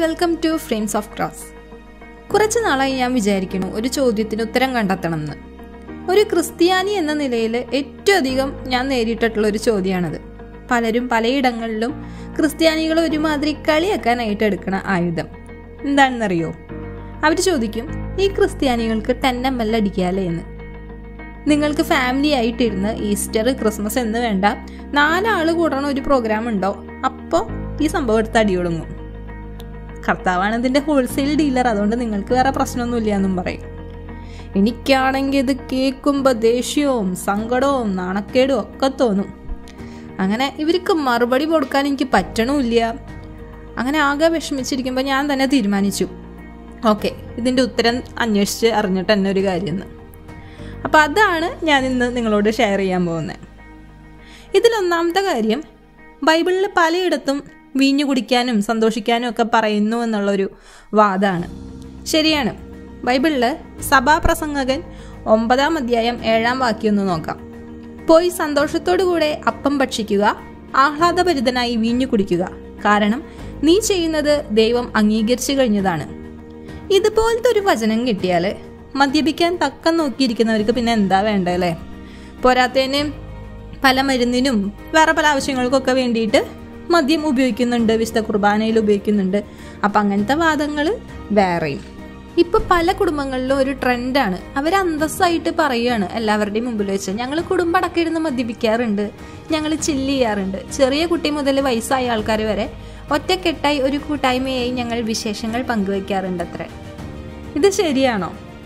welcome to frames of cross കുറച്ച് നാളായി ഞാൻ വിചാരിക്കുന്നു ഒരു ചോദ്യത്തിന് ഉത്തരം കണ്ടെത്തണമെന്ന് ഒരു ക്രിസ്ത്യാനി എന്ന നിലയിൽ ഏറ്റവും അധികം ഞാൻ നേരിട്ടിട്ടുള്ള ഒരു ചോദ്യമാണത് പലരും പലയിടങ്ങളിലും ക്രിസ്ത്യാനികളെ ഒരുമാതിരി കളിയാക്കാനായിട്ട് എടുക്കണ ആയുധം എന്താണെന്നറിയോ അവർ ചോദിക്കും ഈ ക്രിസ്ത്യാനികൾക്ക് ടെൻ എം എൽ അടിക്കാലേ എന്ന് നിങ്ങൾക്ക് ഫാമിലി ആയിട്ടിരുന്ന് ഈസ്റ്റർ ക്രിസ്മസ് എന്ന് വേണ്ട നാലാള് കൂടണ ഒരു പ്രോഗ്രാം ഉണ്ടോ അപ്പോൾ ഈ സംഭവം എടുത്ത് അടി തുടങ്ങും കർത്താവാണ് ഇതിൻ്റെ ഹോൾസെയിൽ ഡീലർ അതുകൊണ്ട് നിങ്ങൾക്ക് വേറെ പ്രശ്നമൊന്നുമില്ല എന്നും പറയും എനിക്കാണെങ്കിൽ ഇത് കേൾക്കുമ്പോൾ ദേഷ്യവും സങ്കടവും നാണക്കേടും ഒക്കെ തോന്നും അങ്ങനെ ഇവർക്ക് മറുപടി കൊടുക്കാൻ എനിക്ക് പറ്റണമില്ല അങ്ങനെ ആകെ വിഷമിച്ചിരിക്കുമ്പോൾ ഞാൻ തന്നെ തീരുമാനിച്ചു ഓക്കെ ഇതിൻ്റെ ഉത്തരം അന്വേഷിച്ച് അറിഞ്ഞിട്ട് തന്നെ ഒരു കാര്യമെന്ന് അപ്പോൾ അതാണ് ഞാൻ ഇന്ന് നിങ്ങളോട് ഷെയർ ചെയ്യാൻ പോകുന്നത് ഇതിലൊന്നാമത്തെ കാര്യം ബൈബിളിൽ പലയിടത്തും വീഞ്ഞു കുടിക്കാനും സന്തോഷിക്കാനും ഒക്കെ പറയുന്നു എന്നുള്ളൊരു വാദമാണ് ശരിയാണ് ബൈബിളിൽ സഭാപ്രസംഗകൻ ഒമ്പതാം അധ്യായം ഏഴാം വാക്യം ഒന്ന് നോക്കാം പോയി സന്തോഷത്തോടു കൂടെ അപ്പം ഭക്ഷിക്കുക ആഹ്ലാദഭരിതനായി വീഞ്ഞു കുടിക്കുക കാരണം നീ ചെയ്യുന്നത് ദൈവം അംഗീകരിച്ചു കഴിഞ്ഞതാണ് ഇതുപോലത്തെ ഒരു വചനം കിട്ടിയാൽ മദ്യപിക്കാൻ തക്കം നോക്കിയിരിക്കുന്നവർക്ക് പിന്നെ എന്താ വേണ്ടല്ലേ പോരാത്തതിന് പല മരുന്നിനും വേറെ പല ആവശ്യങ്ങൾക്കൊക്കെ വേണ്ടിയിട്ട് മദ്യം ഉപയോഗിക്കുന്നുണ്ട് വിശുദ്ധ കുർബാനയിൽ ഉപയോഗിക്കുന്നുണ്ട് അപ്പം അങ്ങനത്തെ വാദങ്ങൾ വേറെയും ഇപ്പൊ പല കുടുംബങ്ങളിലും ഒരു ട്രെൻഡാണ് അവർ അന്തസ്സായിട്ട് പറയുകയാണ് എല്ലാവരുടെയും മുമ്പിൽ വെച്ച് ഞങ്ങൾ കുടുംബം അടക്കിയിരുന്ന് മദ്യപിക്കാറുണ്ട് ഞങ്ങൾ ചില്ല് ചെയ്യാറുണ്ട് ചെറിയ കുട്ടി മുതൽ വയസ്സായ ആൾക്കാർ വരെ ഒറ്റക്കെട്ടായി ഒരു കൂട്ടായ്മയായി ഞങ്ങൾ വിശേഷങ്ങൾ പങ്കുവയ്ക്കാറുണ്ട് അത്ര ഇത് ശരിയാണോ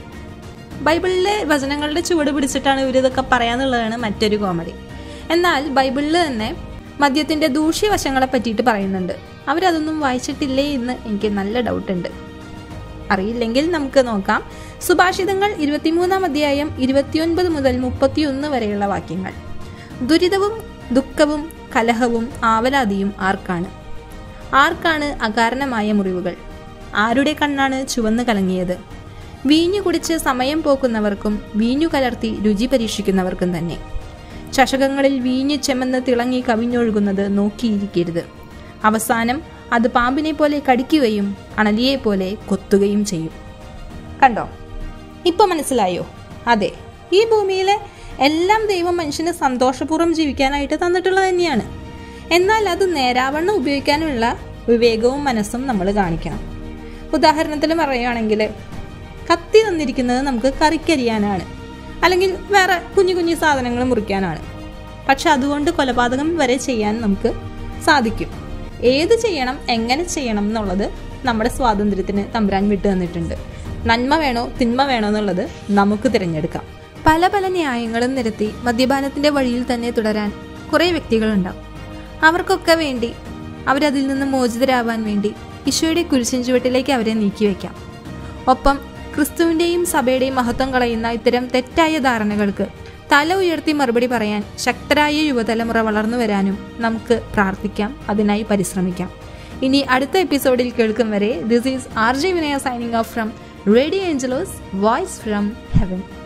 ബൈബിളിലെ വചനങ്ങളുടെ ചുവട് പിടിച്ചിട്ടാണ് ഇവരിതൊക്കെ പറയാന്നുള്ളതാണ് മറ്റൊരു കോമഡി എന്നാൽ ബൈബിളിൽ തന്നെ മദ്യത്തിന്റെ ദൂഷ്യവശങ്ങളെ പറ്റിയിട്ട് പറയുന്നുണ്ട് അവരതൊന്നും വായിച്ചിട്ടില്ലേ എന്ന് എനിക്ക് നല്ല ഡൗട്ടുണ്ട് അറിയില്ലെങ്കിൽ നമുക്ക് നോക്കാം സുഭാഷിതങ്ങൾ ഇരുപത്തിമൂന്നാം അധ്യായം ഇരുപത്തിയൊൻപത് മുതൽ മുപ്പത്തിയൊന്ന് വരെയുള്ള വാക്യങ്ങൾ ദുരിതവും ദുഃഖവും കലഹവും ആവലാതിയും ആർക്കാണ് ആർക്കാണ് അകാരണമായ മുറിവുകൾ ആരുടെ കണ്ണാണ് ചുവന്നു കലങ്ങിയത് വീഞ്ഞു കുടിച്ച് സമയം പോക്കുന്നവർക്കും വീഞ്ഞു കലർത്തി രുചി പരീക്ഷിക്കുന്നവർക്കും തന്നെ ചഷകങ്ങളിൽ വീഞ്ഞു ചെമന്ന് തിളങ്ങി കവിഞ്ഞൊഴുകുന്നത് നോക്കിയിരിക്കരുത് അവസാനം അത് പാമ്പിനെ പോലെ കടിക്കുകയും അണലിയെ പോലെ കൊത്തുകയും ചെയ്യും കണ്ടോ ഇപ്പൊ മനസ്സിലായോ അതെ ഈ ഭൂമിയിലെ എല്ലാം ദൈവം മനുഷ്യന് സന്തോഷപൂർവ്വം ജീവിക്കാനായിട്ട് തന്നിട്ടുള്ളത് തന്നെയാണ് എന്നാൽ അത് നേരാവണ്ണം ഉപയോഗിക്കാനുള്ള വിവേകവും മനസ്സും നമ്മൾ കാണിക്കണം ഉദാഹരണത്തിന് പറയുകയാണെങ്കിൽ കത്തി തന്നിരിക്കുന്നത് നമുക്ക് കറിക്കരിയാനാണ് അല്ലെങ്കിൽ വേറെ കുഞ്ഞു കുഞ്ഞു സാധനങ്ങൾ മുറിക്കാനാണ് പക്ഷെ അതുകൊണ്ട് കൊലപാതകം വരെ ചെയ്യാൻ നമുക്ക് സാധിക്കും ഏത് ചെയ്യണം എങ്ങനെ ചെയ്യണം എന്നുള്ളത് നമ്മുടെ സ്വാതന്ത്ര്യത്തിന് തമ്പുരാൻ വിട്ടു തന്നിട്ടുണ്ട് നന്മ വേണോ തിന്മ വേണോ എന്നുള്ളത് നമുക്ക് തിരഞ്ഞെടുക്കാം പല പല ന്യായങ്ങളും നിരത്തി മദ്യപാനത്തിന്റെ വഴിയിൽ തന്നെ തുടരാൻ കുറേ വ്യക്തികളുണ്ടാവും അവർക്കൊക്കെ വേണ്ടി അവരതിൽ നിന്ന് മോചിതരാവാൻ വേണ്ടി ഈശോയുടെ കുരിശിൻ ചുവട്ടിലേക്ക് അവരെ നീക്കിവെക്കാം ഒപ്പം ക്രിസ്തുവിന്റെയും സഭയുടെയും മഹത്വം കളയുന്ന ഇത്തരം തെറ്റായ ധാരണകൾക്ക് തല ഉയർത്തി മറുപടി പറയാൻ ശക്തരായ യുവതലമുറ വളർന്നു വരാനും നമുക്ക് പ്രാർത്ഥിക്കാം അതിനായി പരിശ്രമിക്കാം ഇനി അടുത്ത എപ്പിസോഡിൽ കേൾക്കും വരെ this is R J Vinaya signing off from radio Angelos voice from heaven